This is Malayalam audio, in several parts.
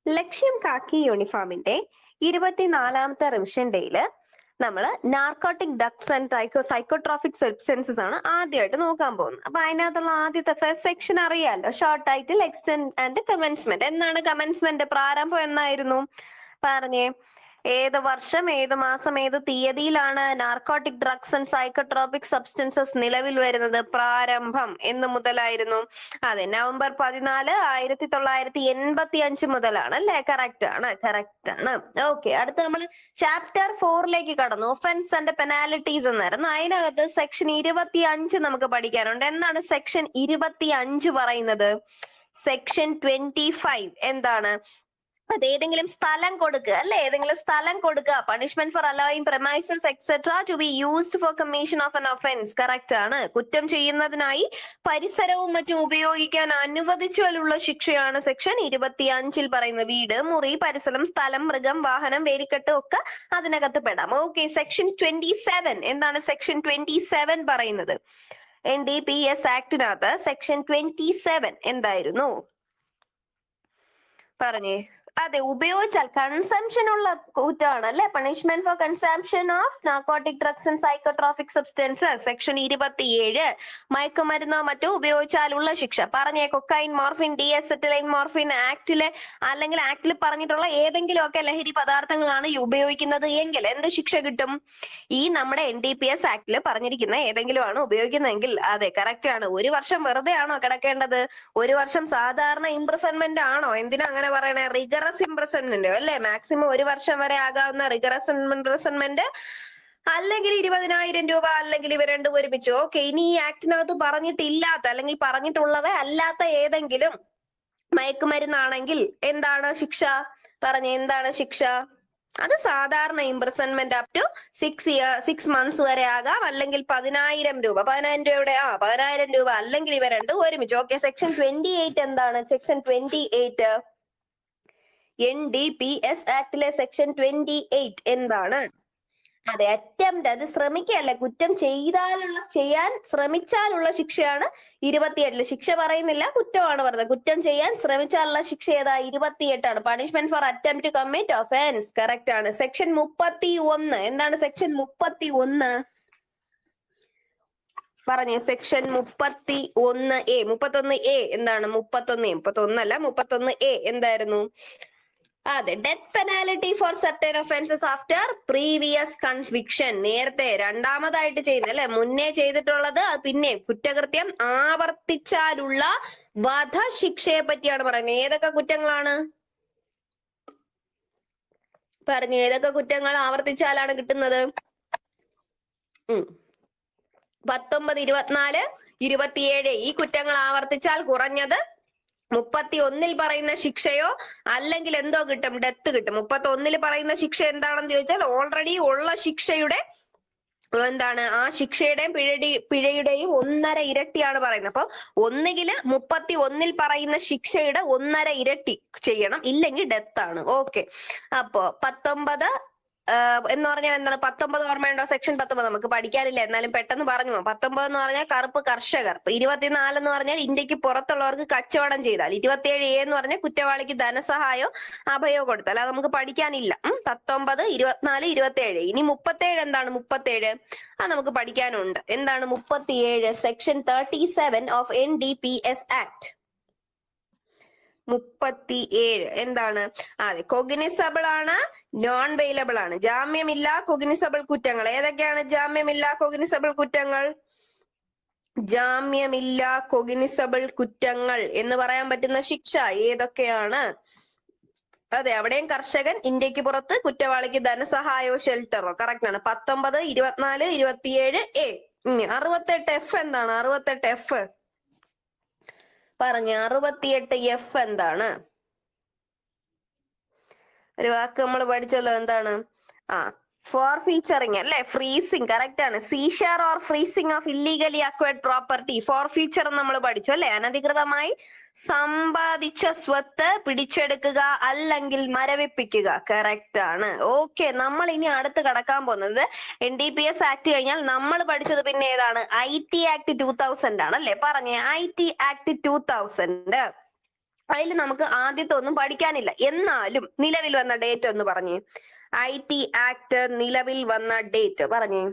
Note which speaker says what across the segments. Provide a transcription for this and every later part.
Speaker 1: ലക്ഷ്യം കാക്കി യൂണിഫോമിന്റെ ഇരുപത്തിനാലാമത്തെ റിവിഷൻ ഡേയില് നമ്മൾ നാർക്കോട്ടിക് ഡക്സ് ആൻഡ് ട്രൈക്കോ സൈക്കോട്രോഫിക് സബ്സ്റ്റൻസസ് ആണ് ആദ്യമായിട്ട് നോക്കാൻ പോകുന്നത് അപ്പൊ അതിനകത്തുള്ള ആദ്യത്തെ ഫസ്റ്റ് സെക്ഷൻ അറിയാലോ short title extend and commencement എന്നാണ് കമൻസ്മെന്റ് പ്രാരംഭം എന്നായിരുന്നു പറഞ്ഞേ ഏത് വർഷം ഏത് മാസം ഏത് തീയതിയിലാണ് narcotic drugs and psychotropic substances നിലവിൽ വരുന്നത് പ്രാരംഭം എന്ന് മുതലായിരുന്നു അതെ നവംബർ പതിനാല് ആയിരത്തി തൊള്ളായിരത്തി എൺപത്തി അഞ്ച് മുതലാണ് അല്ലെ കറക്റ്റ് ആണ് കറക്റ്റ് ആണ് ഓക്കെ അടുത്ത് നമ്മൾ ചാപ്റ്റർ ഫോറിലേക്ക് കടന്നു ഒഫൻസ് ആൻഡ് പെനാലിറ്റീസ് എന്നായിരുന്നു അതിനകത്ത് സെക്ഷൻ ഇരുപത്തി അഞ്ച് നമുക്ക് പഠിക്കാനുണ്ട് എന്താണ് സെക്ഷൻ ഇരുപത്തി അഞ്ച് പറയുന്നത് സെക്ഷൻ ട്വന്റി ഫൈവ് എന്താണ് അത് ഏതെങ്കിലും സ്ഥലം കൊടുക്കുക അല്ലെ ഏതെങ്കിലും സ്ഥലം കൊടുക്കുക punishment for allowing premises etcetera to be used for commission of an offence correct ആണ് കുറ്റം ചെയ്യുന്നതിനായി പരിസരവും മറ്റും ഉപയോഗിക്കാൻ അനുവദിച്ചാലുള്ള ശിക്ഷയാണ് സെക്ഷൻ ഇരുപത്തി അഞ്ചിൽ പറയുന്നത് വീട് മുറി പരിസരം സ്ഥലം മൃഗം വാഹനം വേലിക്കെട്ട് ഒക്കെ അതിനകത്ത് പെടാം ഓക്കെ സെക്ഷൻ ട്വന്റി സെവൻ എന്താണ് സെക്ഷൻ ട്വന്റി സെവൻ പറയുന്നത് എൻ ഡി പി എസ് ആക്ടിനകത്ത് സെക്ഷൻ ട്വന്റി സെവൻ എന്തായിരുന്നു പറഞ്ഞേ അതെ ഉപയോഗിച്ചാൽ കൺസംഷൻ ഉള്ള കുറ്റമാണ് അല്ലെ punishment for consumption of narcotic drugs and psychotropic substances section ഇരുപത്തിയേഴ് മയക്കുമരുന്നോ മറ്റോ ഉപയോഗിച്ചാലുള്ള ശിക്ഷ പറഞ്ഞേ cocaine morphine diacetylmorphine ആക്ടിലെ അല്ലെങ്കിൽ ആക്ടിൽ പറഞ്ഞിട്ടുള്ള ഏതെങ്കിലും ഒക്കെ ലഹരി പദാർത്ഥങ്ങളാണ് ഈ ഉപയോഗിക്കുന്നത് എങ്കിൽ എന്ത് ശിക്ഷ കിട്ടും ഈ നമ്മുടെ എൻ ഡി പി എസ് ആക്ടിൽ പറഞ്ഞിരിക്കുന്ന ഏതെങ്കിലും ആണ് ഉപയോഗിക്കുന്നതെങ്കിൽ അതെ കറക്റ്റ് ആണ് ഒരു വർഷം വെറുതെ ആണോ കിടക്കേണ്ടത് ഒരു വർഷം സാധാരണ ഇംപ്രസൺമെന്റ് ആണോ എന്തിനാ അങ്ങനെ പറയണേ റിഗറസ് ഇംപ്രസൺമെന്റ് അല്ലെ മാക്സിമം ഒരു വർഷം വരെ ആകാവുന്ന റിഗറസ് ഇംപ്രസൺമെന്റ് അല്ലെങ്കിൽ ഇരുപതിനായിരം രൂപ അല്ലെങ്കിൽ ഇവ രണ്ടും ഒരുമിച്ച് ഓക്കെ ഇനി ഈ ആക്ടിനകത്ത് പറഞ്ഞിട്ടില്ലാത്ത അല്ലെങ്കിൽ പറഞ്ഞിട്ടുള്ളവ അല്ലാത്ത ഏതെങ്കിലും മയക്കുമരുന്നാണെങ്കിൽ എന്താണ് ശിക്ഷ പറഞ്ഞ എന്താണ് ശിക്ഷ അത് സാധാരണ imprisonment up to six year six months വരെ ആകാം അല്ലെങ്കിൽ പതിനായിരം രൂപ പതിനായിരം രൂപയുടെ ആ പതിനായിരം രൂപ അല്ലെങ്കിൽ ഇവ രണ്ടും ഒരുമിച്ച് ഓക്കെ സെക്ഷൻ ട്വന്റി എയ്റ്റ് എന്താണ് section twenty eight N D P S ആക്ടിലെ സെക്ഷൻ ട്വന്റി എയ്റ്റ് എന്താണ് അതെ അറ്റംപ്റ്റ് അത് ശ്രമിക്കല്ല കുറ്റം ചെയ്താലുള്ള ചെയ്യാൻ ശ്രമിച്ചാലുള്ള ശിക്ഷയാണ് ഇരുപത്തിയെട്ടില് ശിക്ഷ പറയുന്നില്ല കുറ്റമാണ് പറഞ്ഞത് കുറ്റം ചെയ്യാൻ ശ്രമിച്ചാലുള്ള ശിക്ഷ ഏതാ ഇരുപത്തിയെട്ടാണ് punishment for attempt to commit offence correct ആണ് സെക്ഷൻ മുപ്പത്തി ഒന്ന് എന്താണ് സെക്ഷൻ മുപ്പത്തി ഒന്ന് പറഞ്ഞേ സെക്ഷൻ മുപ്പത്തി ഒന്ന് എ മുപ്പത്തൊന്ന് എ എന്താണ് മുപ്പത്തൊന്ന് എ മുപ്പത്തൊന്നല്ല മുപ്പത്തൊന്ന് എ എന്തായിരുന്നു അതെ death penalty for certain offences after previous conviction നേരത്തെ രണ്ടാമതായിട്ട് ചെയ്യുന്നത് അല്ലെ മുന്നേ ചെയ്തിട്ടുള്ളത് അത് പിന്നെ കുറ്റകൃത്യം ആവർത്തിച്ചാലുള്ള വധശിക്ഷയെ പറ്റിയാണ് പറയുന്നത് ഏതൊക്കെ കുറ്റങ്ങളാണ് പറഞ്ഞു ഏതൊക്കെ കുറ്റങ്ങൾ ആവർത്തിച്ചാലാണ് കിട്ടുന്നത് ഉം പത്തൊമ്പത് ഇരുപത്തിനാല് ഇരുപത്തിയേഴ് ഈ കുറ്റങ്ങൾ ആവർത്തിച്ചാൽ കുറഞ്ഞത് മുപ്പത്തി ഒന്നിൽ പറയുന്ന ശിക്ഷയോ അല്ലെങ്കിൽ എന്തോ കിട്ടും ഡെത്ത് കിട്ടും മുപ്പത്തി ഒന്നിൽ പറയുന്ന ശിക്ഷ എന്താണെന്ന് ചോദിച്ചാൽ ഓൾറെഡി ഉള്ള ശിക്ഷയുടെ എന്താണ് ആ ശിക്ഷയുടെയും പിഴടി പിഴയുടെയും ഒന്നര ഇരട്ടിയാണ് പറയുന്നത് അപ്പൊ ഒന്നുകില് മുപ്പത്തി ഒന്നിൽ പറയുന്ന ശിക്ഷയുടെ ഒന്നര ഇരട്ടി ചെയ്യണം ഇല്ലെങ്കിൽ ഡെത്ത് ആണ് ഓക്കെ അപ്പോ പത്തൊമ്പത് ആഹ് എന്ന് പറഞ്ഞാൽ എന്താണ് പത്തൊമ്പത് ഓർമ്മയുണ്ടോ സെക്ഷൻ പത്തൊമ്പത് നമുക്ക് പഠിക്കാനില്ല എന്നാലും പെട്ടെന്ന് പറഞ്ഞു പോകാം പത്തൊമ്പത് എന്ന് പറഞ്ഞാൽ കറുപ്പ് കർഷകർ ഇപ്പൊ ഇരുപത്തിനാല് എന്ന് പറഞ്ഞാൽ ഇന്ത്യക്ക് പുറത്തുള്ളവർക്ക് കച്ചവടം ചെയ്താൽ ഇരുപത്തിയേഴ് എ എന്ന് പറഞ്ഞാൽ കുറ്റവാളിക്ക് ധനസഹായോ അഭയോ കൊടുത്താൽ അത് നമുക്ക് പഠിക്കാനില്ല ഉം പത്തൊമ്പത് ഇരുപത്തിനാല് ഇരുപത്തിയേഴ് ഇനി മുപ്പത്തേഴ് എന്താണ് മുപ്പത്തേഴ് അത് നമുക്ക് പഠിക്കാനുണ്ട് എന്താണ് മുപ്പത്തിയേഴ് section thirty seven of N D P S act മുപ്പത്തി ഏഴ് എന്താണ് അതെ കൊഗ്നിസബിൾ ആണ് നോൺ വെയിലബിൾ ആണ് ജാമ്യമില്ല കൊഗ്നിസബിൾ കുറ്റങ്ങൾ ഏതൊക്കെയാണ് ജാമ്യമില്ല കൊഗ്നിസബിൾ കുറ്റങ്ങൾ ജാമ്യമില്ല കൊഗ്നിസബിൾ കുറ്റങ്ങൾ എന്ന് പറയാൻ പറ്റുന്ന ശിക്ഷ ഏതൊക്കെയാണ് അതെ അവിടെയും കർഷകൻ ഇന്ത്യക്ക് പുറത്ത് കുറ്റവാളിക്ക് ധനസഹായോ ഷെൽട്ടറോ കറക്റ്റ് ആണ് പത്തൊമ്പത് ഇരുപത്തിനാല് ഇരുപത്തിയേഴ് എ ഇനി അറുപത്തെട്ട് എഫ് എന്താണ് അറുപത്തെട്ട് എഫ് പറഞ്ഞ അറുപത്തിയെട്ട് എഫ് എന്താണ് ഒരു വാക്ക് നമ്മൾ പഠിച്ചല്ലോ എന്താണ് ആ ഫോർ ഫീച്ചറിങ് അല്ലെ ഫ്രീസിങ് കറക്റ്റ് ആണ് seizure or freezing of illegally acquired property forfeiture നമ്മൾ പഠിച്ചു അല്ലെ അനധികൃതമായി സമ്പാദിച്ച സ്വത്ത് പിടിച്ചെടുക്കുക അല്ലെങ്കിൽ മരവിപ്പിക്കുക കറക്റ്റ് ആണ് ഓക്കെ നമ്മൾ ഇനി അടുത്ത് കടക്കാൻ പോകുന്നത് N D P S act കഴിഞ്ഞാൽ നമ്മൾ പഠിച്ചത് പിന്നെ ഏതാണ് I T act two thousand ആണ് അല്ലെ പറഞ്ഞേ I T act two thousand അതിൽ നമുക്ക് ആദ്യത്തെ ഒന്നും പഠിക്കാനില്ല എന്നാലും നിലവിൽ വന്ന ഡേറ്റ് ഒന്ന് പറഞ്ഞേ ഐ ടി ആക്ട് നിലവിൽ വന്ന ഡേറ്റ് പറഞ്ഞേ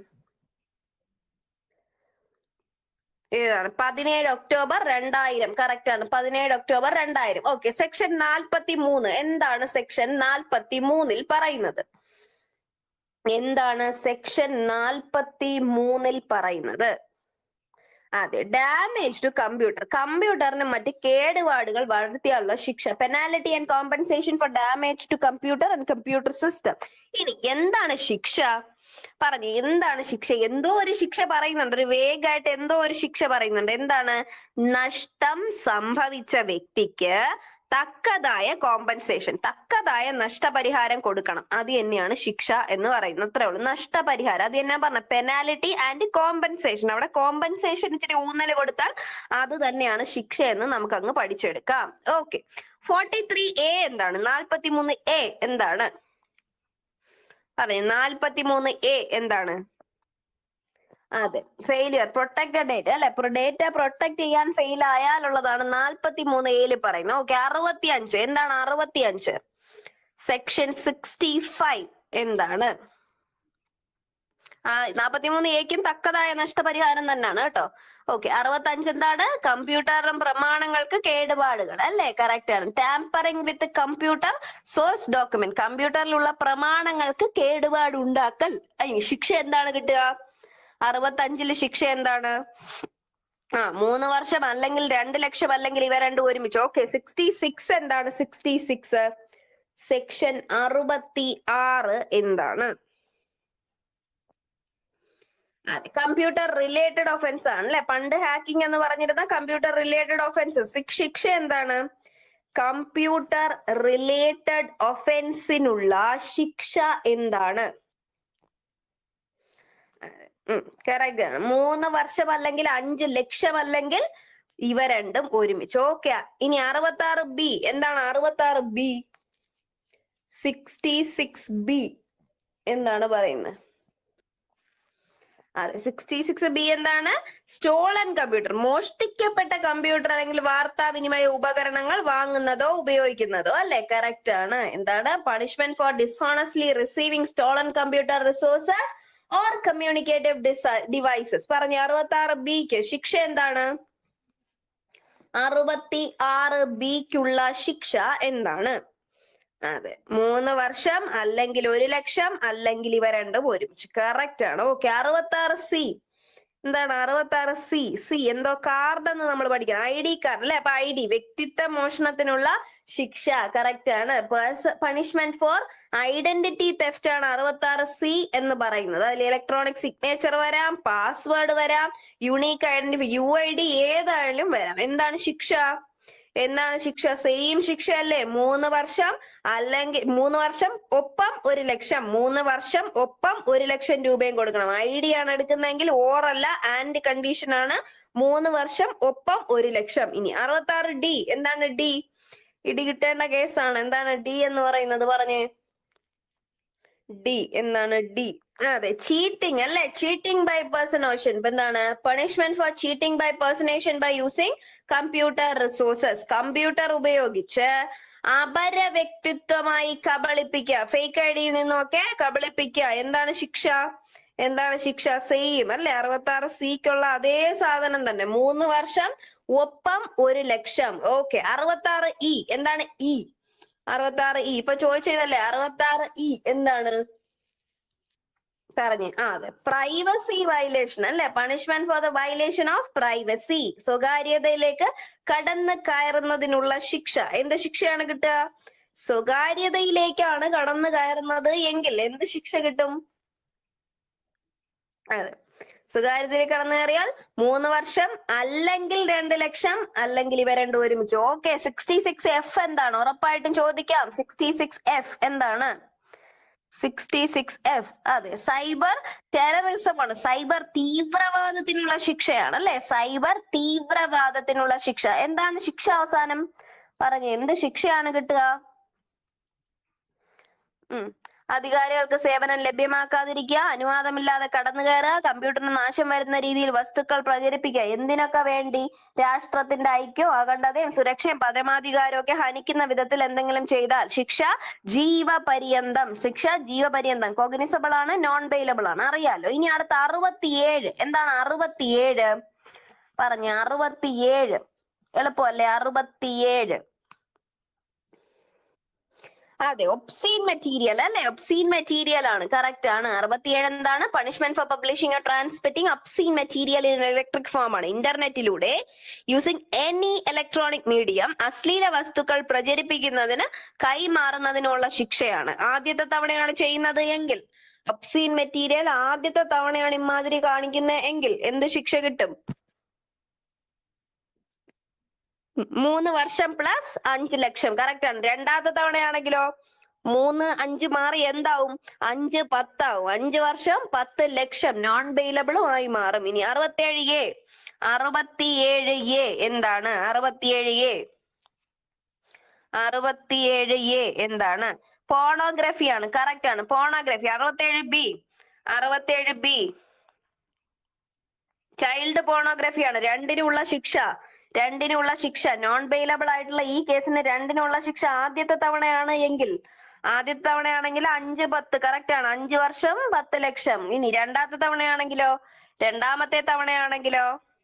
Speaker 1: ഏതാണ് പതിനേഴ് ഒക്ടോബർ രണ്ടായിരം കറക്റ്റ് ആണ് പതിനേഴ് ഒക്ടോബർ രണ്ടായിരം ഓക്കെ സെക്ഷൻ നാൽപ്പത്തി മൂന്ന് എന്താണ് സെക്ഷൻ നാൽപ്പത്തി മൂന്നിൽ പറയുന്നത് എന്താണ് സെക്ഷൻ നാൽപ്പത്തി മൂന്നിൽ പറയുന്നത് അതെ ഡാമേജ് ടു കമ്പ്യൂട്ടർ കമ്പ്യൂട്ടറിന് മറ്റ് കേടുപാടുകൾ വരുത്തിയുള്ള ശിക്ഷ penalty and compensation for damage to computer and computer system ഇനി എന്താണ് ശിക്ഷ പറഞ്ഞു എന്താണ് ശിക്ഷ എന്തോ ഒരു ശിക്ഷ പറയുന്നുണ്ട് ഒരു വേഗമായിട്ട് എന്തോ ഒരു ശിക്ഷ പറയുന്നുണ്ട് എന്താണ് നഷ്ടം സംഭവിച്ച വ്യക്തിക്ക് തക്കതായ കോമ്പൻസേഷൻ തക്കതായ നഷ്ടപരിഹാരം കൊടുക്കണം അത് തന്നെയാണ് ശിക്ഷ എന്ന് പറയുന്നത് അത്രേ ഉള്ളൂ നഷ്ടപരിഹാരം അത് തന്നെ പറഞ്ഞ പെനാലിറ്റി ആൻഡ് കോമ്പൻസേഷൻ അവിടെ കോമ്പൻസേഷൻ ഇച്ചിരി ഊന്നൽ കൊടുത്താൽ അത് തന്നെയാണ് ശിക്ഷ എന്ന് നമുക്ക് അങ്ങ് പഠിച്ചെടുക്കാം ഓക്കെ ഫോർട്ടി ത്രീ എ എന്താണ് നാൽപ്പത്തി മൂന്ന് എ എന്താണ് പറയും നാൽപ്പത്തി മൂന്ന് എ എന്താണ് അതെ ഫെയിലിയർ പ്രൊട്ടക്റ്റഡ് ഡേറ്റ അല്ലെ ഡേറ്റ പ്രൊട്ടക്ട് ചെയ്യാൻ ഫെയിൽ ആയാലുള്ളതാണ് നാൽപ്പത്തി മൂന്ന് എയില് പറയുന്നത് ഓക്കെ അറുപത്തി അഞ്ച് എന്താണ് അറുപത്തി അഞ്ച് സെക്ഷൻ സിക്സ്റ്റി ഫൈവ് എന്താണ് ആ നാൽപ്പത്തി മൂന്ന് എക്കും തക്കതായ നഷ്ടപരിഹാരം തന്നെയാണ് കേട്ടോ ഓക്കെ അറുപത്തി അഞ്ച് എന്താണ് കമ്പ്യൂട്ടറും പ്രമാണങ്ങൾക്ക് കേടുപാടുകൾ അല്ലേ കറക്റ്റ് ആണ് tampering with computer source document കമ്പ്യൂട്ടറിലുള്ള പ്രമാണങ്ങൾക്ക് കേടുപാട് ഉണ്ടാക്കൽ അതിന് ശിക്ഷ എന്താണ് കിട്ടുക അറുപത്തഞ്ചില് ശിക്ഷ എന്താണ് ആ മൂന്ന് വർഷം അല്ലെങ്കിൽ രണ്ട് ലക്ഷം അല്ലെങ്കിൽ ഇവ രണ്ടും ഒരുമിച്ച് ഓക്കെ സിക്സ്റ്റി സിക്സ് എന്താണ് സിക്സ്റ്റി സിക്സ് സെക്ഷൻ അറുപത്തി ആറ് എന്താണ് അതെ കമ്പ്യൂട്ടർ റിലേറ്റഡ് ഒഫൻസ് ആണ് അല്ലെ പണ്ട് ഹാക്കിംഗ് എന്ന് പറഞ്ഞിരുന്ന കമ്പ്യൂട്ടർ റിലേറ്റഡ് ഒഫൻസസ് ശിക്ഷ എന്താണ് കമ്പ്യൂട്ടർ റിലേറ്റഡ് ഒഫൻസിനുള്ള ശിക്ഷ എന്താണ് കറക്റ്റ് ആണ് മൂന്ന് വർഷം അല്ലെങ്കിൽ അഞ്ച് ലക്ഷം അല്ലെങ്കിൽ ഇവ രണ്ടും ഒരുമിച്ച് ഓക്കെ ഇനി അറുപത്തി ആറ് ബി എന്താണ് അറുപത്തി ആറ് ബി സിക്സ്റ്റി സിക്സ് ബി എന്താണ് പറയുന്നത് അതെ സിക്സ്റ്റി സിക്സ് ബി എന്താണ് സ്റ്റോളൻ കമ്പ്യൂട്ടർ മോഷ്ടിക്കപ്പെട്ട കമ്പ്യൂട്ടർ അല്ലെങ്കിൽ വാർത്താവിനിമയ ഉപകരണങ്ങൾ വാങ്ങുന്നതോ ഉപയോഗിക്കുന്നതോ അല്ലെ കറക്റ്റ് ആണ് എന്താണ് punishment for dishonestly receiving stolen computer resources or communicative devices പറഞ്ഞു അറുപത്തി ആറ് ബിക്ക് ശിക്ഷ എന്താണ് അറുപത്തി ആറ് ബിക്കുള്ള ശിക്ഷ എന്താണ് അതെ മൂന്ന് വർഷം അല്ലെങ്കിൽ ഒരു ലക്ഷം അല്ലെങ്കിൽ ഇവ രണ്ടും ഒരുമിച്ച് കറക്റ്റ് ആണ് ഓക്കെ അറുപത്തി ആറ് സി എന്താണ് അറുപത്തി ആറ് സി സി എന്തോ കാർഡ് എന്ന് നമ്മൾ പഠിക്കണം ഐ ഡി കാർഡ് അല്ലെ അപ്പൊ ഐ ഡി വ്യക്തിത്വ മോഷണത്തിനുള്ള ശിക്ഷ കറക്റ്റ് ആണ് പണിഷ്മെന്റ് ഫോർ ഐഡന്റിറ്റി തെഫ്റ്റ് ആണ് അറുപത്തി ആറ് സി എന്ന് പറയുന്നത് അതിൽ ഇലക്ട്രോണിക് സിഗ്നേച്ചർ വരാം പാസ്വേഡ് വരാം unique identify U I D ഏതായാലും വരാം എന്താണ് ശിക്ഷ എന്താണ് ശിക്ഷ സെയിം ശിക്ഷ അല്ലേ മൂന്ന് വർഷം അല്ലെങ്കിൽ മൂന്ന് വർഷം ഒപ്പം ഒരു ലക്ഷം മൂന്ന് വർഷം ഒപ്പം ഒരു ലക്ഷം രൂപയും കൊടുക്കണം ഐ ഡി ആണ് എടുക്കുന്നതെങ്കിൽ ഓറല്ല ആൻഡ് കണ്ടീഷൻ ആണ് മൂന്ന് വർഷം ഒപ്പം ഒരു ലക്ഷം ഇനി അറുപത്തി ആറ് ഡി എന്താണ് ഡി ഇടി കിട്ടേണ്ട കേസാണ് എന്താണ് ഡി എന്ന് പറയുന്നത് പറഞ്ഞേ ഡി എന്താണ് ഡി അതെ ചീറ്റിംഗ് അല്ലെ ചീറ്റിംഗ് ബൈ പേഴ്സണേഷൻ ഇപ്പൊ എന്താണ് punishment for cheating by personation by using computer resources computer ഉപയോഗിച്ച് അപര വ്യക്തിത്വമായി കബളിപ്പിക്കുക ഫേക്ക് ഐ ഡിയിൽ നിന്നൊക്കെ കബളിപ്പിക്കുക എന്താണ് ശിക്ഷ എന്താണ് ശിക്ഷ സെയിം അല്ലെ അറുപത്തി ആറ് സിക്കുള്ള അതേ സാധനം തന്നെ മൂന്ന് വർഷം ഒപ്പം ഒരു ലക്ഷം ഓക്കെ അറുപത്തി ആറ് ഇ എന്താണ് ഇ അറുപത്തി ആറ് ഇ ഇപ്പൊ ചോദിച്ചതല്ലേ അറുപത്തി ആറ് ഇ എന്താണ് പറഞ്ഞു ആ അതെ പ്രൈവസി വയലേഷൻ അല്ലെ punishment for the violation of privacy സ്വകാര്യതയിലേക്ക് കടന്ന് കയറുന്നതിനുള്ള ശിക്ഷ എന്ത് ശിക്ഷയാണ് കിട്ടുക സ്വകാര്യതയിലേക്കാണ് കടന്നു കയറുന്നത് എങ്കിൽ എന്ത് ശിക്ഷ കിട്ടും അതെ സ്വകാര്യതയിൽ കടന്നു കയറിയാൽ മൂന്ന് വർഷം അല്ലെങ്കിൽ രണ്ട് ലക്ഷം അല്ലെങ്കിൽ ഇവ രണ്ടും ഒരുമിച്ച് ഓക്കെ സിക്സ്റ്റി സിക്സ് എഫ് എന്താണ് ഉറപ്പായിട്ടും ചോദിക്കാം സിക്സ്റ്റി സിക്സ് എഫ് എന്താണ് സിക്സ്റ്റി സിക്സ് എഫ് അതെ സൈബർ ടെററിസം ആണ് സൈബർ തീവ്രവാദത്തിനുള്ള ശിക്ഷയാണ് അല്ലെ സൈബർ തീവ്രവാദത്തിനുള്ള ശിക്ഷ എന്താണ് ശിക്ഷ അവസാനം പറഞ്ഞു എന്ത് ശിക്ഷയാണ് കിട്ടുക ഉം അധികാരികൾക്ക് സേവനം ലഭ്യമാക്കാതിരിക്കുക അനുവാദമില്ലാതെ കടന്നു കയറുക കമ്പ്യൂട്ടറിന് നാശം വരുന്ന രീതിയിൽ വസ്തുക്കൾ പ്രചരിപ്പിക്കുക എന്തിനൊക്കെ വേണ്ടി രാഷ്ട്രത്തിന്റെ ഐക്യവും അഖണ്ഡതയും സുരക്ഷയും പരമാധികാരവും ഒക്കെ ഹനിക്കുന്ന വിധത്തിൽ എന്തെങ്കിലും ചെയ്താൽ ശിക്ഷ ജീവപര്യന്തം ശിക്ഷ ജീവപര്യന്തം കോഗ്നിസബിൾ ആണ് നോൺ ബെയിലബിൾ ആണ് അറിയാലോ ഇനി അടുത്ത അറുപത്തിയേഴ് എന്താണ് അറുപത്തിയേഴ് പറഞ്ഞ അറുപത്തിയേഴ് എളുപ്പമല്ലേ അറുപത്തിയേഴ് അതെ ഒബ്സീൻ മെറ്റീരിയൽ അല്ലെ ഒബ്സീൻ മെറ്റീരിയൽ ആണ് കറക്റ്റ് ആണ് അറുപത്തിയേഴ് എന്താണ് punishment for publishing or transmitting obscene material in electric form ആണ് ഇന്റർനെറ്റിലൂടെ യൂസിംഗ് എനി ഇലക്ട്രോണിക് മീഡിയം അശ്ലീല വസ്തുക്കൾ പ്രചരിപ്പിക്കുന്നതിന് കൈമാറുന്നതിനുള്ള ശിക്ഷയാണ് ആദ്യത്തെ തവണയാണ് ചെയ്യുന്നത് എങ്കിൽ ഒബ്സീൻ മെറ്റീരിയൽ ആദ്യത്തെ തവണയാണ് ഇമാതിരി കാണിക്കുന്നത് എങ്കിൽ എന്ത് ശിക്ഷ കിട്ടും മൂന്ന് വർഷം പ്ലസ് അഞ്ച് ലക്ഷം കറക്റ്റ് ആണ് രണ്ടാമത്തെ തവണയാണെങ്കിലോ മൂന്ന് അഞ്ച് മാറി എന്താവും അഞ്ച് പത്താവും അഞ്ച് വർഷം പത്ത് ലക്ഷം നോൺ ബെയിലബിളും ആയി മാറും ഇനി അറുപത്തിയേഴ് എ അറുപത്തിയേഴ് എ എന്താണ് അറുപത്തിയേഴ് എ അറുപത്തിയേഴ് എ എന്താണ് പോണോഗ്രഫിയാണ് കറക്റ്റ് ആണ് പോണോഗ്രഫി അറുപത്തിയേഴ് ബി അറുപത്തിയേഴ് ബി ചൈൽഡ് പോണോഗ്രഫിയാണ് രണ്ടിനുള്ള ശിക്ഷ രണ്ടിനുള്ള ശിക്ഷ നോൺ ബെയിലബിൾ ആയിട്ടുള്ള ഈ കേസിന് രണ്ടിനുള്ള ശിക്ഷ ആദ്യത്തെ തവണയാണ് എങ്കിൽ ആദ്യത്തെ തവണയാണെങ്കിൽ അഞ്ച് പത്ത് കറക്റ്റ് ആണ് അഞ്ച് വർഷം പത്ത് ലക്ഷം ഇനി രണ്ടാമത്തെ തവണയാണെങ്കിലോ രണ്ടാമത്തെ തവണയാണെങ്കിലോ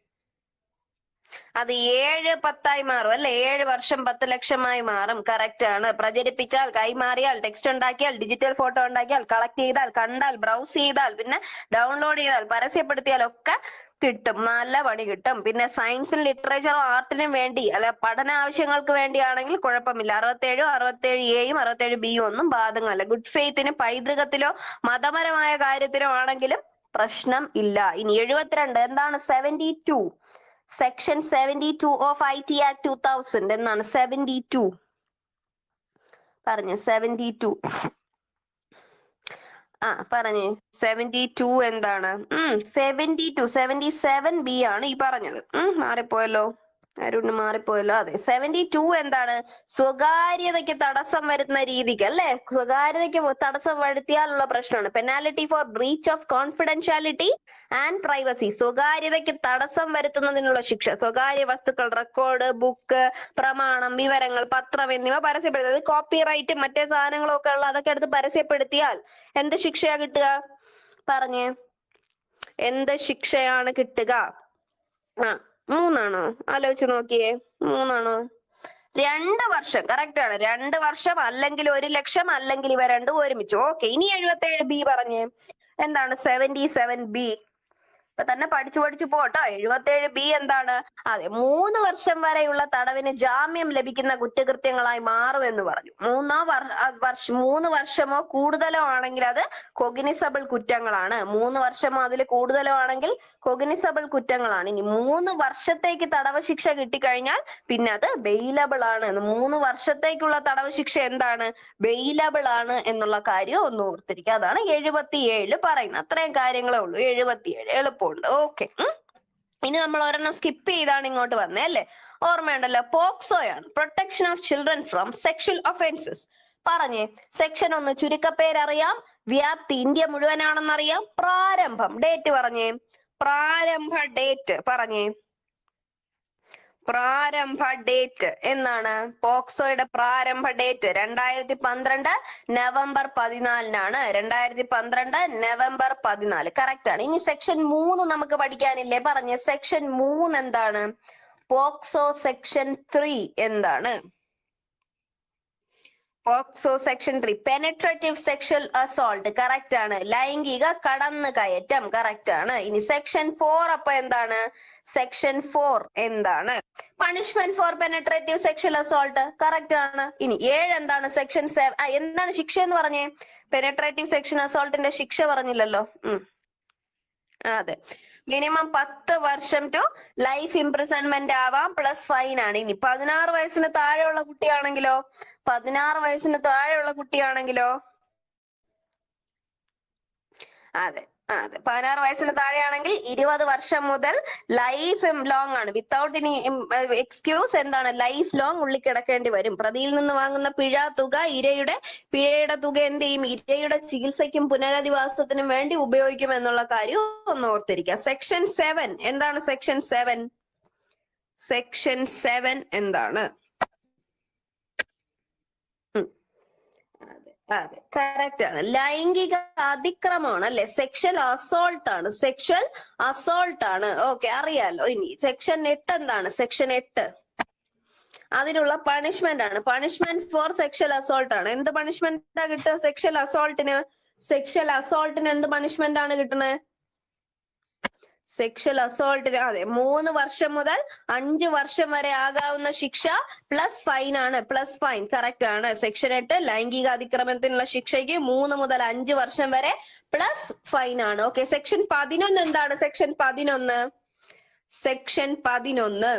Speaker 1: അത് ഏഴ് പത്തായി മാറും അല്ലെ ഏഴ് വർഷം പത്ത് ലക്ഷമായി മാറും കറക്റ്റ് ആണ് പ്രചരിപ്പിച്ചാൽ കൈമാറിയാൽ ടെക്സ്റ്റ് ഉണ്ടാക്കിയാൽ ഡിജിറ്റൽ ഫോട്ടോ ഉണ്ടാക്കിയാൽ കളക്ട് ചെയ്താൽ കണ്ടാൽ ബ്രൗസ് ചെയ്താൽ പിന്നെ ഡൗൺലോഡ് ചെയ്താൽ പരസ്യപ്പെടുത്തിയാൽ ഒക്കെ കിട്ടും നല്ല പണി കിട്ടും പിന്നെ സയൻസിനും ലിറ്ററേച്ചറും ആർട്ടിനും വേണ്ടി അല്ല പഠന ആവശ്യങ്ങൾക്ക് വേണ്ടിയാണെങ്കിൽ കുഴപ്പമില്ല അറുപത്തേഴും അറുപത്തേഴ് എയും അറുപത്തേഴ് ബിയും ഒന്നും ബാധകമല്ല ഗുഡ് ഫെയ്ത്തിന് പൈതൃകത്തിലോ മതപരമായ കാര്യത്തിലോ ആണെങ്കിലും പ്രശ്നം ഇല്ല ഇനി എഴുപത്തിരണ്ട് എന്താണ് seventy two section seventy two of I T act two thousand എന്നാണ് സെവന്റി ടു പറഞ്ഞു സെവന്റി ടു ആ പറഞ്ഞേ സെവന്റി ടു എന്താണ് ഉം seventy two seventy seven B ആണ് ഈ പറഞ്ഞത് ഉം മാറിപ്പോയല്ലോ അരുണ് മാറിപ്പോയല്ലോ അതെ സെവന്റി ടു എന്താണ് സ്വകാര്യതയ്ക്ക് തടസ്സം വരുന്ന രീതിക്ക് അല്ലെ സ്വകാര്യതയ്ക്ക് തടസ്സം വരുത്തിയാലുള്ള പ്രശ്നമാണ് penalty for breach of confidentiality and privacy സ്വകാര്യതയ്ക്ക് തടസ്സം വരുത്തുന്നതിനുള്ള ശിക്ഷ സ്വകാര്യ വസ്തുക്കൾ റെക്കോർഡ് ബുക്ക് പ്രമാണം വിവരങ്ങൾ പത്രം എന്നിവ പരസ്യപ്പെടുത്തുന്നത് കോപ്പിറൈറ്റ് മറ്റേ സാധനങ്ങളും ഒക്കെ ഉള്ള അതൊക്കെ എടുത്ത് പരസ്യപ്പെടുത്തിയാൽ എന്ത് ശിക്ഷയാ കിട്ടുക പറഞ്ഞേ എന്ത് ശിക്ഷയാണ് കിട്ടുക ആ മൂന്നാണോ ആലോചിച്ച് നോക്കിയേ മൂന്നാണോ രണ്ട് വർഷം കറക്റ്റ് ആണ് രണ്ട് വർഷം അല്ലെങ്കിൽ ഒരു ലക്ഷം അല്ലെങ്കിൽ ഇവ രണ്ടും ഒരുമിച്ച് ഓക്കെ ഇനി എഴുപത്തി ഏഴ് ബി പറഞ്ഞേ എന്താണ് സെവന്റി സെവൻ ബി ഇപ്പൊ തന്നെ പഠിച്ചു പഠിച്ചു പോട്ടോ എഴുപത്തേഴ് ബി എന്താണ് അതെ മൂന്ന് വർഷം വരെയുള്ള തടവിന് ജാമ്യം ലഭിക്കുന്ന കുറ്റകൃത്യങ്ങളായി മാറുമെന്ന് പറഞ്ഞു മൂന്നോ വർ- ആ വർഷ മൂന്ന് വർഷമോ കൂടുതലോ ആണെങ്കിൽ അത് കൊഗ്നിസബിൾ കുറ്റങ്ങളാണ് മൂന്ന് വർഷമോ അതിൽ കൂടുതലോ ആണെങ്കിൽ കൊഗ്നിസബിൾ കുറ്റങ്ങളാണ് ഇനി മൂന്ന് വർഷത്തേക്ക് തടവ് ശിക്ഷ കിട്ടിക്കഴിഞ്ഞാൽ പിന്നെ അത് ബെയിലബിൾ ആണ് മൂന്ന് വർഷത്തേക്കുള്ള തടവ് ശിക്ഷ എന്താണ് ബെയിലബിൾ ആണ് എന്നുള്ള കാര്യം ഒന്ന് ഓർത്തിരിക്കുക അതാണ് എഴുപത്തിയേഴ് പറയുന്നത് അത്രയും കാര്യങ്ങളേ ഉള്ളൂ എഴുപത്തിയേഴ് എളുപ്പമുണ്ട് ഓക്കെ ഇനി നമ്മൾ ഒരെണ്ണം സ്കിപ്പ് ചെയ്താണ് ഇങ്ങോട്ട് വന്നേ അല്ലേ ഓർമ്മയുണ്ടല്ലോ പോക്സോയാണ് protection of children from sexual offences പറഞ്ഞേ സെക്ഷൻ ഒന്ന് ചുരുക്കപ്പേരറിയാം വ്യാപ്തി ഇന്ത്യ മുഴുവനാണെന്നറിയാം പ്രാരംഭം ഡേറ്റ് പറഞ്ഞേ പ്രാരംഭ ഡേറ്റ് പറഞ്ഞേ പ്രാരംഭ ഡേറ്റ് എന്നാണ് പോക്സോയുടെ പ്രാരംഭ ഡേറ്റ് രണ്ടായിരത്തി പന്ത്രണ്ട് നവംബർ പതിനാലിനാണ് രണ്ടായിരത്തി പന്ത്രണ്ട് നവംബർ പതിനാല് കറക്റ്റ് ആണ് ഇനി സെക്ഷൻ മൂന്ന് നമുക്ക് പഠിക്കാനില്ലേ പറഞ്ഞ സെക്ഷൻ മൂന്ന് എന്താണ് പോക്സോ സെക്ഷൻ ത്രീ എന്താണ് POCSO section three penetrative sexual assault correct ആണ് ലൈംഗിക കടന്നു കയറ്റം കറക്റ്റ് ആണ് ഇനി സെക്ഷൻ ഫോർ അപ്പൊ എന്താണ് സെക്ഷൻ ഫോർ എന്താണ് punishment for penetrative sexual assault correct ആണ് ഇനി ഏഴ് എന്താണ് സെക്ഷൻ സെവൻ എന്താണ് ശിക്ഷ എന്ന് പറഞ്ഞേ പെനട്രേറ്റീവ് സെക്ഷൻ അസോൾട്ടിന്റെ ശിക്ഷ പറഞ്ഞില്ലല്ലോ ഉം അതെ മിനിമം പത്ത് വർഷം ടു ലൈഫ് ഇംപ്രിസൺമെന്റ് ആവാം പ്ലസ് ഫൈൻ ആണ് ഇനി പതിനാറ് വയസ്സിന് താഴെയുള്ള കുട്ടിയാണെങ്കിലോ പതിനാറ് വയസ്സിന് താഴെയുള്ള കുട്ടിയാണെങ്കിലോ അതെ ആ, അതെ പതിനാറ് വയസ്സിന് താഴെയാണെങ്കിൽ ഇരുപത് വർഷം മുതൽ ലൈഫ് ലോങ് ആണ് വിത്തൗട്ട് ഇനി എക്സ്ക്യൂസ് എന്താണ് ലൈഫ് ലോങ് ഉള്ളിൽ കിടക്കേണ്ടി വരും പ്രതിയിൽ നിന്ന് വാങ്ങുന്ന പിഴ തുക ഇരയുടെ പിഴയുടെ തുക എന്ത് ചെയ്യും ഇരയുടെ ചികിത്സയ്ക്കും പുനരധിവാസത്തിനും വേണ്ടി ഉപയോഗിക്കും എന്നുള്ള കാര്യം ഒന്ന് ഓർത്തിരിക്കുക സെക്ഷൻ സെവൻ എന്താണ് സെക്ഷൻ സെവൻ സെക്ഷൻ സെവൻ എന്താണ് ഉം. അതെ അതെ കറക്റ്റ് ആണ് ലൈംഗിക അതിക്രമമാണ് അല്ലെ സെക്ഷൽ അസോൾട്ട് ആണ് സെക്ഷൽ അസോൾട്ട് ആണ് ഓക്കെ അറിയാലോ ഇനി സെക്ഷൻ എട്ട് എന്താണ് സെക്ഷൻ എട്ട് അതിനുള്ള പണിഷ്മെന്റ് ആണ് പണിഷ്മെന്റ് ഫോർ സെക്ഷൽ അസോൾട്ട് ആണ് എന്ത് പണിഷ്മെന്റ് കിട്ടുക സെക്ഷൽ അസോൾട്ടിന് സെക്ഷൽ അസോൾട്ടിന് എന്ത് പണിഷ്മെന്റ് ആണ് കിട്ടുന്നത് സെക്ഷൽ അസോൾട്ടിന് അതെ മൂന്ന് വർഷം മുതൽ അഞ്ച് വർഷം വരെ ആകാവുന്ന ശിക്ഷ പ്ലസ് ഫൈൻ ആണ് പ്ലസ് ഫൈൻ കറക്റ്റ് ആണ് സെക്ഷൻ എട്ട് ലൈംഗിക അതിക്രമത്തിനുള്ള ശിക്ഷയ്ക്ക് മൂന്ന് മുതൽ അഞ്ച് വർഷം വരെ പ്ലസ് ഫൈൻ ആണ് ഓക്കെ സെക്ഷൻ പതിനൊന്ന് എന്താണ് സെക്ഷൻ പതിനൊന്ന് സെക്ഷൻ പതിനൊന്ന്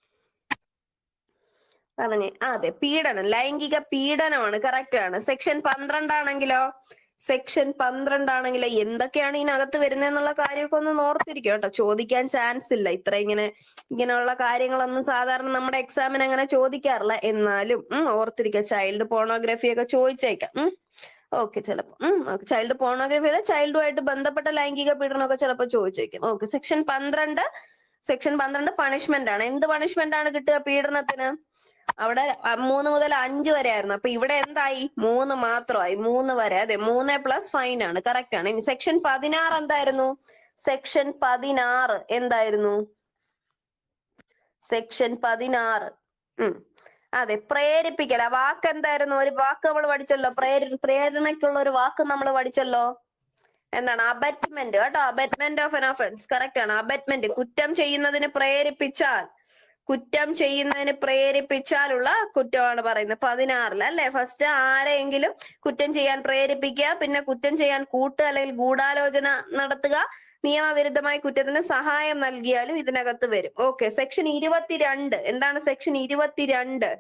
Speaker 1: പറഞ്ഞേ ആ, അതെ പീഡനം ലൈംഗിക പീഡനമാണ് കറക്റ്റ് ആണ് സെക്ഷൻ പന്ത്രണ്ടാണെങ്കിലോ സെക്ഷൻ പന്ത്രണ്ടാണെങ്കിലോ എന്തൊക്കെയാണ് ഇതിനകത്ത് വരുന്നതെന്നുള്ള കാര്യമൊക്കെ ഒന്ന് ഓർത്തിരിക്കും കേട്ടോ ചോദിക്കാൻ ചാൻസ് ഇല്ല ഇത്ര ഇങ്ങനെ ഇങ്ങനെയുള്ള കാര്യങ്ങളൊന്നും സാധാരണ നമ്മുടെ എക്സാമിന് അങ്ങനെ ചോദിക്കാറില്ല എന്നാലും ഉം, ഓർത്തിരിക്കുക ചൈൽഡ് പോണോഗ്രഫി ഒക്കെ ചോദിച്ചേക്കാം ഉം ഓക്കെ ചിലപ്പോ ചൈൽഡ് പോണോഗ്രഫി അല്ല ചൈൽഡുമായിട്ട് ബന്ധപ്പെട്ട ലൈംഗിക പീഡനമൊക്കെ ചിലപ്പോ ചോദിച്ചേക്കും ഓക്കെ സെക്ഷൻ പന്ത്രണ്ട് സെക്ഷൻ പന്ത്രണ്ട് പണിഷ്മെന്റ് ആണ് എന്ത് പണിഷ്മെന്റ് ആണ് കിട്ടുക പീഡനത്തിന് അവിടെ അ- മൂന്ന് മുതൽ അഞ്ച് വരെ ആയിരുന്നു അപ്പൊ ഇവിടെ എന്തായി മൂന്ന് മാത്രമായി മൂന്ന് വരെ അതെ മൂന്ന് പ്ലസ് ഫൈൻ ആണ് കറക്റ്റ് ആണ് ഇനി സെക്ഷൻ പതിനാറ് എന്തായിരുന്നു സെക്ഷൻ പതിനാറ് എന്തായിരുന്നു സെക്ഷൻ പതിനാറ് ഉം അതെ പ്രേരിപ്പിക്കൽ ആ വാക്ക് എന്തായിരുന്നു ഒരു വാക്ക് നമ്മൾ പഠിച്ചല്ലോ പ്രേര പ്രേരണയ്ക്കുള്ള ഒരു വാക്ക് നമ്മൾ പഠിച്ചല്ലോ എന്താണ് അബറ്റ്മെന്റ് കേട്ടോ abetment of an offence correct ആണ് അബറ്റ്മെന്റ് കുറ്റം ചെയ്യുന്നതിന് പ്രേരിപ്പിച്ചാൽ കുറ്റം ചെയ്യുന്നതിന് പ്രേരിപ്പിച്ചാലുള്ള കുറ്റമാണ് പറയുന്നത് പതിനാറിൽ അല്ലെ ഫസ്റ്റ് ആരെയെങ്കിലും കുറ്റം ചെയ്യാൻ പ്രേരിപ്പിക്കുക പിന്നെ കുറ്റം ചെയ്യാൻ കൂട്ടുക അല്ലെങ്കിൽ ഗൂഢാലോചന നടത്തുക നിയമവിരുദ്ധമായ കുറ്റത്തിന് സഹായം നൽകിയാലും ഇതിനകത്ത് വരും ഓക്കെ സെക്ഷൻ ഇരുപത്തിരണ്ട് എന്താണ് സെക്ഷൻ ഇരുപത്തിരണ്ട്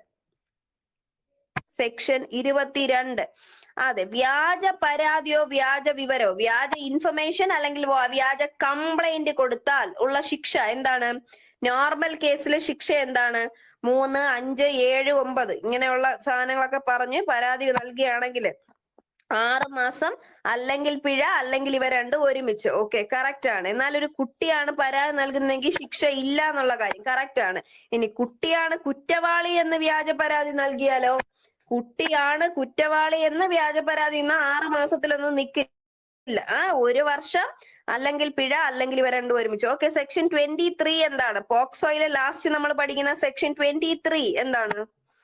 Speaker 1: സെക്ഷൻ ഇരുപത്തിരണ്ട് അതെ വ്യാജ പരാതിയോ വ്യാജ വിവരോ വ്യാജ ഇൻഫർമേഷൻ അല്ലെങ്കിൽ വ- വ്യാജ കംപ്ലൈന്റ് കൊടുത്താൽ ഉള്ള ശിക്ഷ എന്താണ് നോർമൽ കേസിലെ ശിക്ഷ എന്താണ് മൂന്ന് അഞ്ച് ഏഴ് ഒമ്പത് ഇങ്ങനെയുള്ള സാധനങ്ങളൊക്കെ പറഞ്ഞ് പരാതി നൽകുകയാണെങ്കിൽ ആറ് മാസം അല്ലെങ്കിൽ പിഴ അല്ലെങ്കിൽ ഇവ രണ്ടും ഒരുമിച്ച് ഓക്കെ കറക്റ്റ് ആണ് എന്നാൽ ഒരു കുട്ടിയാണ് പരാതി നൽകുന്നതെങ്കിൽ ശിക്ഷ ഇല്ല എന്നുള്ള കാര്യം കറക്റ്റ് ആണ് ഇനി കുട്ടിയാണ് കുറ്റവാളി എന്ന് വ്യാജ പരാതി നൽകിയാലോ കുട്ടിയാണ് കുറ്റവാളി എന്ന് വ്യാജ പരാതി ഇന്ന് ആറ് മാസത്തിലൊന്നും നിൽക്കില്ല ആ ഒരു വർഷം അല്ലെങ്കിൽ പിഴ അല്ലെങ്കിൽ ഇവ രണ്ടും ഒരുമിച്ച് ഓക്കെ സെക്ഷൻ ട്വന്റി ത്രീ എന്താണ് പോക്സോയിലെ ലാസ്റ്റ് നമ്മൾ പഠിക്കുന്ന സെക്ഷൻ ട്വന്റി ത്രീ എന്താണ്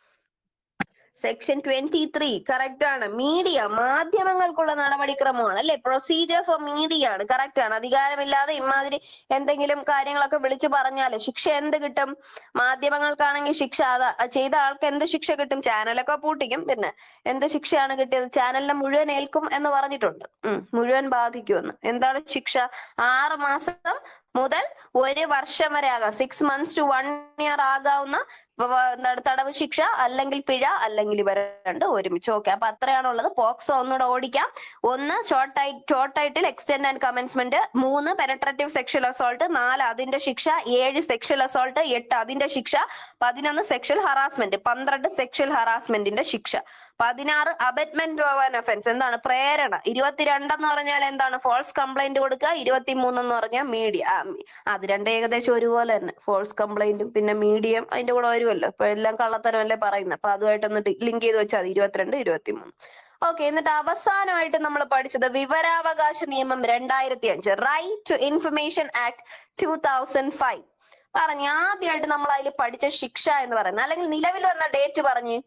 Speaker 1: സെക്ഷൻ ട്വന്റി ത്രീ കറക്റ്റ് ആണ് മീഡിയ മാധ്യമങ്ങൾക്കുള്ള നടപടിക്രമമാണ് അല്ലെ പ്രൊസീജിയർ ഫോർ മീഡിയ ആണ് കറക്റ്റ് ആണ് അധികാരമില്ലാതെ ഇമാതിരി എന്തെങ്കിലും കാര്യങ്ങളൊക്കെ വിളിച്ചു പറഞ്ഞാല് ശിക്ഷ എന്ത് കിട്ടും മാധ്യമങ്ങൾക്കാണെങ്കിൽ ശിക്ഷ അത് ചെയ്ത ആൾക്ക് എന്ത് ശിക്ഷ കിട്ടും ചാനലൊക്കെ പൂട്ടിക്കും പിന്നെ എന്ത് ശിക്ഷയാണ് കിട്ടിയത് ചാനലിനെ മുഴുവൻ ഏൽക്കും എന്ന് പറഞ്ഞിട്ടുണ്ട് ഉം മുഴുവൻ ബാധിക്കുമെന്ന് എന്താണ് ശിക്ഷ ആറ് മാസം മുതൽ ഒരു വർഷം വരെ ആകാം six months to one year ആകാവുന്ന വ- വ- എന്താണ് തടവ് ശിക്ഷ അല്ലെങ്കിൽ പിഴ അല്ലെങ്കിൽ ഇവ രണ്ട് ഒരുമിച്ച് ഓക്കെ അപ്പൊ അത്രയാണുള്ളത് പോക്സോ ഒന്നുകൂടെ ഓടിക്കാം ഒന്ന് ഷോർട്ട് ആയി ഷോർട്ട് ആയിട്ടിൽ എക്സ്റ്റെൻഡ് ആൻഡ് കമൻസ്മെന്റ് മൂന്ന് പെനട്രേറ്റീവ് സെക്ഷൽ അസോൾട്ട് നാല് അതിന്റെ ശിക്ഷ ഏഴ് സെക്ഷൽ അസോൾട്ട് എട്ട് അതിന്റെ ശിക്ഷ പതിനൊന്ന് സെക്ഷൽ ഹറാസ്മെന്റ് പന്ത്രണ്ട് സെക്ഷൽ ഹറാസ്മെന്റിന്റെ ശിക്ഷ പതിനാറ് അബറ്റ്മെന്റ് ഒഫൻസ് എന്താണ് പ്രേരണ ഇരുപത്തിരണ്ടെന്ന് പറഞ്ഞാൽ എന്താണ് ഫോൾസ് കംപ്ലൈന്റ് കൊടുക്കുക ഇരുപത്തിമൂന്ന് എന്ന് പറഞ്ഞാൽ മീഡിയ അത് രണ്ട് ഏകദേശം ഒരുപോലെ തന്നെ ഫോൾസ് കംപ്ലൈന്റും പിന്നെ മീഡിയം അതിന്റെ കൂടെ വരുമല്ലോ ഇപ്പൊ എല്ലാം കള്ളത്തരമല്ലേ പറയുന്നത് അപ്പൊ അതുമായിട്ടൊന്ന് ലിങ്ക് ചെയ്ത് വെച്ചാൽ മതി ഇരുപത്തിരണ്ട് ഇരുപത്തിമൂന്ന് ഓക്കെ എന്നിട്ട് അവസാനമായിട്ട് നമ്മൾ പഠിച്ചത് വിവരാവകാശ നിയമം രണ്ടായിരത്തി അഞ്ച് right to information act two thousand five പറഞ്ഞു ആദ്യമായിട്ട് നമ്മൾ അതിൽ പഠിച്ച ശിക്ഷ എന്ന് പറയുന്നത് അല്ലെങ്കിൽ നിലവിൽ വന്ന ഡേറ്റ് പറഞ്ഞ്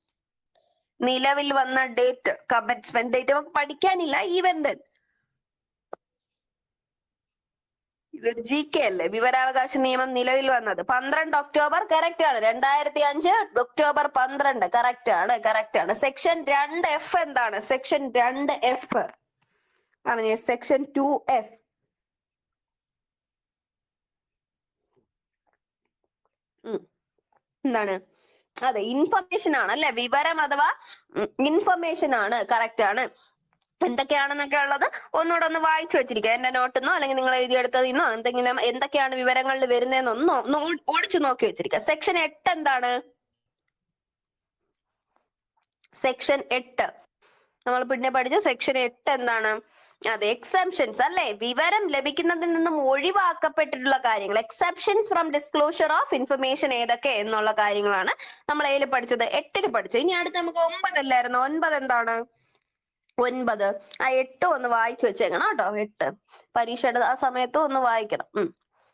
Speaker 1: നിലവിൽ വന്ന ഡേറ്റ് കമൻസ്മെന്റ് ഡേറ്റ് നമുക്ക് പഠിക്കാനില്ല ഈവൻ ദെൻ ഇതൊരു ജി കെ അല്ലേ വിവരാവകാശ നിയമം നിലവിൽ വന്നത് പന്ത്രണ്ട് ഒക്ടോബർ കറക്റ്റ് ആണ് രണ്ടായിരത്തി അഞ്ച് ഒക്ടോബർ പന്ത്രണ്ട് കറക്റ്റ് ആണ് കറക്റ്റ് ആണ് സെക്ഷൻ രണ്ട് എഫ് എന്താണ് സെക്ഷൻ രണ്ട് എഫ് പറഞ്ഞു സെക്ഷൻ ടു എഫ് എന്താണ് അതെ ഇൻഫർമേഷൻ ആണ് അല്ലെ വിവരം അഥവാ ഇൻഫർമേഷൻ ആണ് കറക്റ്റ് ആണ് എന്തൊക്കെയാണെന്നൊക്കെ ഉള്ളത് ഒന്നുകൂടെ ഒന്ന് വായിച്ചു വെച്ചിരിക്കുക എന്റെ നോട്ടിന്നോ അല്ലെങ്കിൽ നിങ്ങൾ എഴുതിയെടുത്തതിൽ നിന്നോ എന്തെങ്കിലും എന്തൊക്കെയാണ് വിവരങ്ങളിൽ വരുന്നതെന്നൊന്നോ ഒന്ന് ഓ- ഓടിച്ചു നോക്കി വെച്ചിരിക്കുക സെക്ഷൻ എട്ട് എന്താണ് സെക്ഷൻ എട്ട് നമ്മൾ പിന്നെ പഠിച്ച സെക്ഷൻ എട്ട് എന്താണ് അതെ എക്സെപ്ഷൻസ് അല്ലെ വിവരം ലഭിക്കുന്നതിൽ നിന്നും ഒഴിവാക്കപ്പെട്ടിട്ടുള്ള കാര്യങ്ങൾ exceptions from disclosure of information ഏതൊക്കെ എന്നുള്ള കാര്യങ്ങളാണ് നമ്മൾ ഏതിൽ പഠിച്ചത് എട്ടിൽ പഠിച്ചു ഇനി അടുത്ത് നമുക്ക് ഒമ്പതല്ലായിരുന്നു ഒൻപത് എന്താണ് ഒൻപത് ആ എട്ട് ഒന്ന് വായിച്ചു വെച്ചേക്കണം കേട്ടോ എട്ട് പരീക്ഷയുടെ ആ സമയത്ത് ഒന്ന് വായിക്കണം ഉം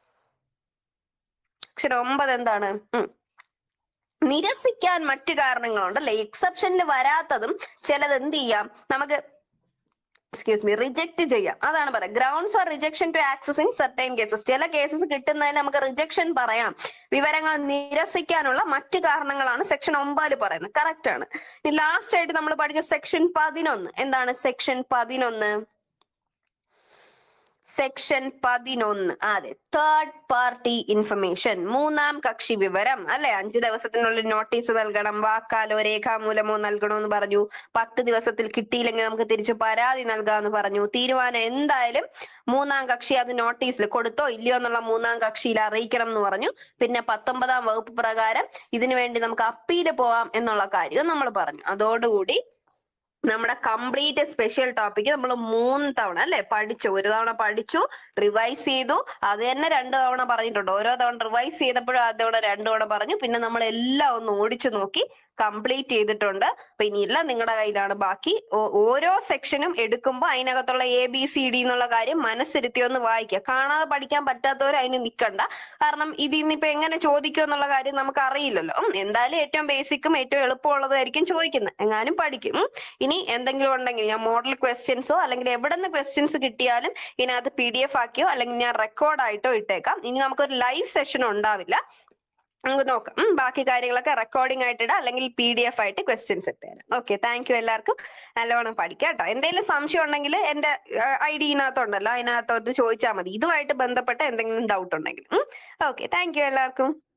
Speaker 1: അക്ഷരം ഒമ്പത് എന്താണ് ഉം നിരസിക്കാൻ മറ്റു കാരണങ്ങളുണ്ട് അല്ലെ എക്സെപ്ഷനിൽ വരാത്തതും ചിലത് എന്ത് ചെയ്യാം നമുക്ക് എക്സ്ക്യൂസ് മീ റിജക്ട് ചെയ്യാം അതാണ് പറയാം grounds for rejection to access in certain cases ചില കേസസ് കിട്ടുന്നതിന് നമുക്ക് റിജക്ഷൻ പറയാം വിവരങ്ങൾ നിരസിക്കാനുള്ള മറ്റു കാരണങ്ങളാണ് സെക്ഷൻ ഒമ്പതിൽ പറയുന്നത് കറക്റ്റ് ആണ് ഇനി ലാസ്റ്റ് ആയിട്ട് നമ്മൾ പഠിച്ച സെക്ഷൻ പതിനൊന്ന് എന്താണ് സെക്ഷൻ പതിനൊന്ന് സെക്ഷൻ പതിനൊന്ന് അതെ തേർഡ് പാർട്ടി ഇൻഫർമേഷൻ മൂന്നാം കക്ഷി വിവരം അല്ലെ അഞ്ചു ദിവസത്തിനുള്ളിൽ നോട്ടീസ് നൽകണം വാക്കാലോ രേഖാമൂലമോ നൽകണമെന്ന് പറഞ്ഞു പത്ത് ദിവസത്തിൽ കിട്ടിയില്ലെങ്കിൽ നമുക്ക് തിരിച്ചു പരാതി നൽകാമെന്ന് പറഞ്ഞു തീരുമാനം എന്തായാലും മൂന്നാം കക്ഷി അത് നോട്ടീസിൽ കൊടുത്തോ ഇല്ലയോ എന്നുള്ള മൂന്നാം കക്ഷിയിൽ അറിയിക്കണം എന്ന് പറഞ്ഞു പിന്നെ പത്തൊമ്പതാം വകുപ്പ് പ്രകാരം ഇതിനു വേണ്ടി നമുക്ക് അപ്പീല് പോവാം എന്നുള്ള കാര്യം നമ്മൾ പറഞ്ഞു അതോടുകൂടി നമ്മുടെ കംപ്ലീറ്റ് സ്പെഷ്യൽ ടോപ്പിക് നമ്മൾ മൂന്ന് തവണ അല്ലെ പഠിച്ചു ഒരു തവണ പഠിച്ചു റിവൈസ് ചെയ്തു അത് തന്നെ രണ്ട് തവണ പറഞ്ഞിട്ടുണ്ട് ഓരോ തവണ റിവൈസ് ചെയ്തപ്പോഴും ആദ്യ തവണ രണ്ടു തവണ പറഞ്ഞു പിന്നെ നമ്മൾ എല്ലാം ഒന്ന് ഓടിച്ചു നോക്കി കംപ്ലീറ്റ് ചെയ്തിട്ടുണ്ട് അപ്പൊ ഇനിയില്ല നിങ്ങളുടെ കയ്യിലാണ് ബാക്കി ഓ- ഓരോ സെക്ഷനും എടുക്കുമ്പോൾ അതിനകത്തുള്ള എ ബി സി ഡി എന്നുള്ള കാര്യം മനസ്സിരുത്തി ഒന്ന് വായിക്കുക കാണാതെ പഠിക്കാൻ പറ്റാത്തവർ അതിന് നിൽക്കണ്ട കാരണം ഇത് ഇന്നിപ്പോ എങ്ങനെ ചോദിക്കും എന്നുള്ള കാര്യം നമുക്ക് അറിയില്ലല്ലോ ഉം, എന്തായാലും ഏറ്റവും ബേസിക്കും ഏറ്റവും എളുപ്പമുള്ളതായിരിക്കും ചോദിക്കുന്നത് എങ്ങാനും പഠിക്കും ഉം. ഇനി എന്തെങ്കിലും ഉണ്ടെങ്കിൽ ഞാൻ മോഡൽ ക്വസ്റ്റ്യൻസോ അല്ലെങ്കിൽ എവിടെ നിന്ന് ക്വസ്റ്റ്യൻസ് കിട്ടിയാലും ഇതിനകത്ത് പി ഡി എഫ് ആക്കിയോ അല്ലെങ്കിൽ ഞാൻ റെക്കോർഡായിട്ടോ ഇട്ടേക്കാം ഇനി നമുക്കൊരു ലൈവ് സെഷൻ ഉണ്ടാവില്ല നമുക്ക് നോക്കാം ഉം, ബാക്കി കാര്യങ്ങളൊക്കെ റെക്കോർഡിംഗ് ആയിട്ട് ഇടാം അല്ലെങ്കിൽ പി ഡി എഫ് ആയിട്ട് ക്വസ്റ്റ്യൻസ് ഇട്ട് തരാം ഓക്കെ താങ്ക് യു എല്ലാവർക്കും നല്ലവണ്ണം പഠിക്കാം കേട്ടോ എന്തെങ്കിലും സംശയം ഉണ്ടെങ്കിൽ എന്റെ ഐ ഡി ഇതിനകത്തുണ്ടല്ലോ അതിനകത്തോട്ട് ചോദിച്ചാൽ മതി ഇതുമായിട്ട് ബന്ധപ്പെട്ട എന്തെങ്കിലും ഡൗട്ട് ഉണ്ടെങ്കിൽ ഓക്കെ താങ്ക് യു എല്ലാവർക്കും